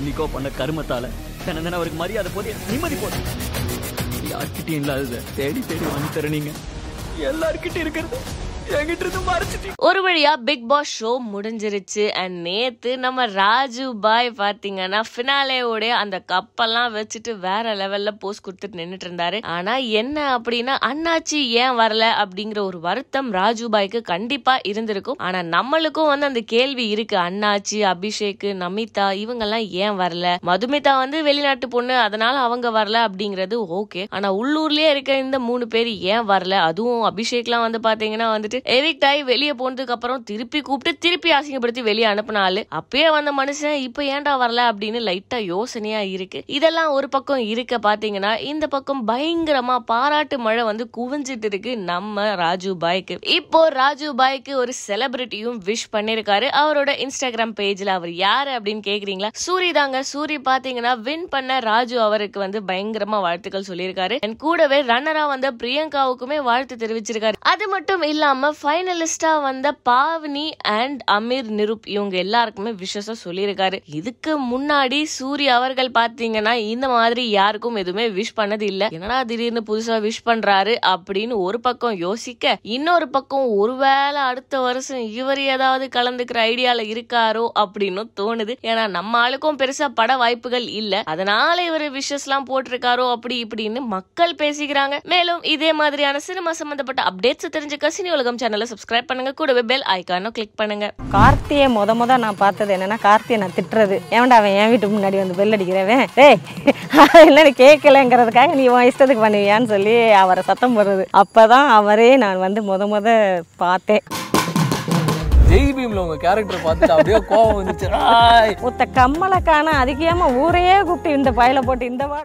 என்னைக்கோ பண்ண கருமத்தால தினம் தினம் அவருக்கு மரியாதை போது நிம்மதி போதும் யார்கிட்டயும் இல்லாதத தேடி தேடி வாங்கி தர நீங்க எல்லார்கிட்டயும் இருக்கிறது என்கிட்ட இருந்து மறைச்சிட்டீங்க ஒரு வழியா பிக் பாஸ் ஷோ முடிஞ்சிருச்சு அண்ட் நேத்து நம்ம ராஜு பாய் பாத்தீங்கன்னா ஃபினாலேயோட அந்த கப்பெல்லாம் வச்சுட்டு வேற லெவல்ல போஸ்ட் கொடுத்துட்டு நின்னுட்டு இருந்தாரு ஆனா என்ன அப்படின்னா அண்ணாச்சி ஏன் வரல அப்படிங்கிற ஒரு வருத்தம் ராஜு பாய்க்கு கண்டிப்பா இருந்திருக்கும் ஆனா நம்மளுக்கும் வந்து அந்த கேள்வி இருக்கு அண்ணாச்சி அபிஷேக் நமிதா இவங்க எல்லாம் ஏன் வரல மதுமிதா வந்து வெளிநாட்டு பொண்ணு அதனால அவங்க வரல அப்படிங்கிறது ஓகே ஆனா உள்ளூர்லயே இருக்க இந்த மூணு பேர் ஏன் வரல அதுவும் அபிஷேக்லாம் வந்து பாத்தீங்கன்னா வந்துட்டு எவிக்ட் ஆகி வெளியே போனதுக்கு அப்புறம் திருப்பி கூப்பிட்டு திருப்பி அசிங்கப்படுத்தி வெளியே அனுப்புனாலு அப்பயே வந்த மனுஷன் இப்ப ஏன்டா வரல அப்படின்னு லைட்டா யோசனையா இருக்கு இதெல்லாம் ஒரு பக்கம் இருக்க பாத்தீங்கன்னா இந்த பக்கம் பயங்கரமா பாராட்டு மழை வந்து குவிஞ்சிட்டு இருக்கு நம்ம ராஜு பாய்க்கு இப்போ ராஜு பாய்க்கு ஒரு செலிபிரிட்டியும் விஷ் பண்ணிருக்காரு அவரோட இன்ஸ்டாகிராம் பேஜ்ல அவர் யாரு அப்படின்னு கேக்குறீங்களா சூரி தாங்க சூரி பாத்தீங்கன்னா வின் பண்ண ராஜு அவருக்கு வந்து பயங்கரமா வாழ்த்துக்கள் சொல்லியிருக்காரு And கூடவே ரன்னரா வந்த பிரியங்காவுக்குமே வாழ்த்து தெரிவிச்சிருக்காரு அது மட்டும் இல்லாம ஃபைனலிஸ்டா வந்த பாவனி அண்ட் அமீர் நிருப் இவங்க எல்லாருக்குமே விஷஸ சொல்லியிருக்காரு இதுக்கு முன்னாடி சூரிய அவர்கள் பாத்தீங்கன்னா இந்த மாதிரி யாருக்கும் எதுவுமே விஷ் பண்ணது இல்ல என்னடா திடீர்னு புதுசா விஷ் பண்றாரு அப்படின்னு ஒரு பக்கம் யோசிக்க இன்னொரு பக்கம் ஒருவேளை அடுத்த வருஷம் இவர் ஏதாவது கலந்துக்கிற ஐடியால இருக்காரோ அப்படின்னு தோணுது ஏன்னா நம்ம ஆளுக்கும் பெருசா பட வாய்ப்புகள் இல்ல அதனால இவர் விஷஸ் எல்லாம் போட்டிருக்காரோ அப்படி இப்படின்னு மக்கள் பேசிக்கிறாங்க மேலும் இதே மாதிரியான சினிமா சம்பந்தப்பட்ட அப்டேட்ஸ் தெரிஞ்சுக்க சினி உலகம் சேனலை சப்ஸ்கிரைப் பண்ணுங்க கூடவே பெல் ஐக்கானும் கிளிக் பண்ணுங்க கார்த்தியை முத முத நான் பார்த்தது என்னன்னா கார்த்தியை நான் திட்டுறது ஏன்டா அவன் என் வீட்டுக்கு முன்னாடி வந்து பெல் அடிக்கிறவன் டேய் என்னன்னு கேட்கலங்கிறதுக்காக நீ உன் இஷ்டத்துக்கு பண்ணுவியான்னு சொல்லி அவரை சத்தம் போடுறது அப்பதான் அவரே நான் வந்து முத முத பார்த்தேன் ஜெய் பீம்ல உங்க கேரக்டர் பார்த்துட்டு அப்படியே கோவம் வந்துச்சு ஆய். ஒத்த கம்மலை காண அதுக்கு ஏமா ஊரையே கூப்பிட்டு இந்த பயலை போட்டு இந்த வா